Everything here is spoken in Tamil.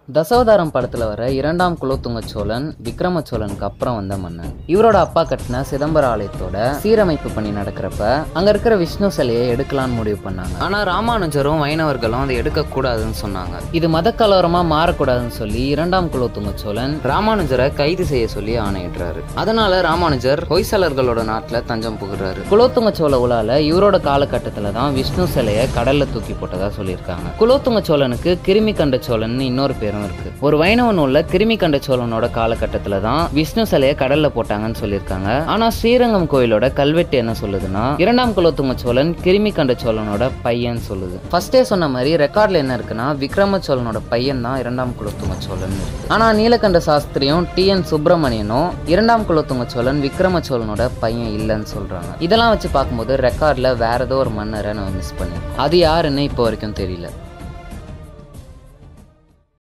தசவதாரம் படத்துல வர இரண்டாம் குலோத்துங்க சோழன் விக்ரம சோழனுக்கு அப்புறம் வந்த மன்னன் இவரோட அப்பா கட்டின சிதம்பர ஆலயத்தோட சீரமைப்பு பண்ணி நடக்கிறப்ப அங்க இருக்கிற விஷ்ணு சிலையை எடுக்கலாம்னு முடிவு பண்ணாங்க ஆனா ராமானுஜரும் வைணவர்களும் அதை எடுக்க கூடாதுன்னு சொன்னாங்க இது மத கலவரமா மாறக்கூடாதுன்னு சொல்லி இரண்டாம் குலோத்துங்க சோழன் ராமானுஜரை கைது செய்ய சொல்லி ஆணையிடுறாரு அதனால ராமானுஜர் ஹொய்சலர்களோட நாட்டுல தஞ்சம் புகுறாரு குலோத்துங்க சோழ உலால இவரோட காலகட்டத்துல தான் விஷ்ணு சிலையை கடல்ல தூக்கி போட்டதா சொல்லியிருக்காங்க குலோத்துங்க சோழனுக்கு கிருமி கண்ட சோழன் இன்னொரு பேரும் இருக்கு ஒரு வைணவ நூல்ல கிருமி கண்ட சோழனோட காலகட்டத்துல தான் விஷ்ணு சிலையை கடல்ல போட்டாங்கன்னு சொல்லியிருக்காங்க ஆனா ஸ்ரீரங்கம் கோயிலோட கல்வெட்டு என்ன சொல்லுதுன்னா இரண்டாம் குலோத்துங்க சோழன் கிருமி கண்ட சோழனோட பையன் சொல்லுது ஃபர்ஸ்டே சொன்ன மாதிரி ரெக்கார்ட்ல என்ன இருக்குன்னா விக்ரம சோழனோட பையன் தான் இரண்டாம் குலோத்துங்க சோழன் இருக்கு ஆனா நீலகண்ட சாஸ்திரியும் டி என் சுப்பிரமணியனும் இரண்டாம் குலோத்துங்க சோழன் விக்ரம சோழனோட பையன் இல்லைன்னு சொல்றாங்க இதெல்லாம் வச்சு பார்க்கும்போது ரெக்கார்ட்ல வேற ஏதோ ஒரு மன்னரை நம்ம மிஸ் பண்ணிருக்கோம் அது யாருன்னு இப்போ வரைக்கும் தெரியல